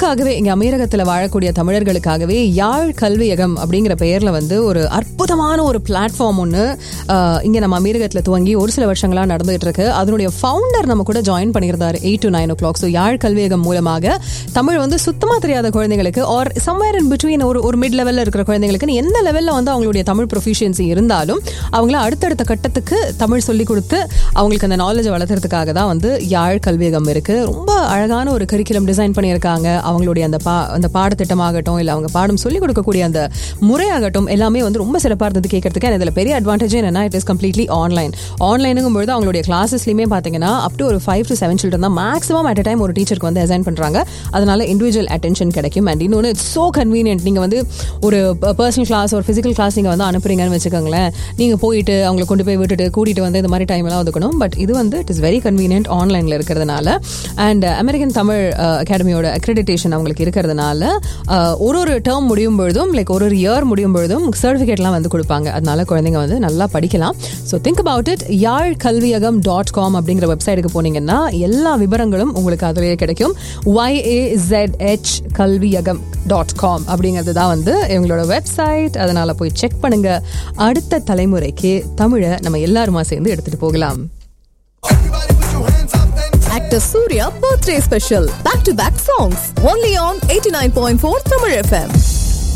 நமக்காகவே இங்க அமீரகத்துல வாழக்கூடிய தமிழர்களுக்காகவே யாழ் கல்வியகம் அப்படிங்கிற பெயர்ல வந்து ஒரு அற்புதமான ஒரு பிளாட்ஃபார்ம் ஒன்று இங்க நம்ம அமீரகத்துல துவங்கி ஒரு சில வருஷங்களா நடந்துகிட்டு இருக்கு அதனுடைய ஃபவுண்டர் நம்ம கூட ஜாயின் பண்ணியிருந்தாரு eight to nine o'clock so Yazh Kalviyagam மூலமாக தமிழ் வந்து சுத்தமா தெரியாத குழந்தைங்களுக்கு ஆர் சம்வேர் இன் பிட்வீன் ஒரு ஒரு மிட் லெவல்ல இருக்கிற குழந்தைங்களுக்கு எந்த லெவல்ல வந்து அவங்களுடைய தமிழ் ப்ரொஃபிஷியன்சி இருந்தாலும் அவங்கள அடுத்தடுத்த கட்டத்துக்கு தமிழ் சொல்லி கொடுத்து அவங்களுக்கு அந்த நாலேஜை வளர்த்துறதுக்காக தான் வந்து யாழ் கல்வியகம் இருக்கு ரொம்ப அழகான ஒரு கரிக்குலம் டிசைன் பண்ணியிருக்காங்க அவங்களுடைய அந்த பா அந்த பாடத்திட்டமாகட்டும் இல்லை அவங்க பாடம் சொல்லிக் கொடுக்கக்கூடிய அந்த முறையாகட்டும் எல்லாமே வந்து ரொம்ப சிறப்பாக இருந்தது கேட்கறதுக்கு and இதில் பெரிய அட்வான்டேஜ் என்னன்னா இட் இஸ் கம்ப்ளீட்லி ஆன்லைன் ஆன்லைனுங்கும் பொழுது அவங்களுடைய கிளாஸஸ்லையுமே பார்த்தீங்கன்னா அப் டு ஒரு ஃபைவ் டு செவன் சில்ட்ரன் தான் மேக்ஸிமம் அட் டைம் ஒரு டீச்சருக்கு வந்து அசைன் பண்ணுறாங்க அதனால இண்டிவிஜுவல் அட்டென்ஷன் கிடைக்கும் அண்ட் இன்னொன்று இட்ஸ் ஸோ கன்வீனியன்ட் நீங்கள் வந்து ஒரு பர்சனல் கிளாஸ் ஒரு ஃபிசிக்கல் கிளாஸ் நீங்கள் வந்து அனுப்புறீங்கன்னு வச்சுக்கோங்களேன் நீங்கள் போயிட்டு அவங்களை கொண்டு போய் விட்டுட்டு கூட்டிகிட்டு வந்து இந்த மாதிரி டைம் எல்லாம் ஒதுக்கணும் பட் இது வந்து இட் இஸ் வெரி கன்வீனியன்ட் ஆன்லைனில் இருக்கிறதுனால அண்ட் அமெரிக்கன் தமிழ் அகாடமியோட அக்ரெடிடேஷன் அவங்களுக்கு இருக்கிறதுனால அஹ், ஒரு ஒரு டேர்ம் முடியும் பொழுதும் லைக் ஒரு ஒரு இயர் முடியும் பொழுதும் சர்டிஃபிகேட்லாம் வந்து கொடுப்பாங்க அதனால குழந்தைங்க வந்து நல்லா படிக்கலாம் so think about it Yazh Kalviyagam dot com அப்படிங்கிற வெப்சைட்டுக்கு போனீங்கன்னா எல்லா விவரங்களும் உங்களுக்கு அதிலேயே கிடைக்கும் ஒய்ஏஇசெட்ஹெச் கல்வியகம் டாட் காம் அப்படிங்கிறது தான் வந்து இவங்களோட வெப்சைட் அதனால போய் செக் பண்ணுங்க அடுத்த தலைமுறைக்கு தமிழை நம்ம எல்லாருமா சேர்ந்து எடுத்துட்டு போகலாம் Actor Surya birthday special. Back to back songs. Only on 89.4 Tamil FM.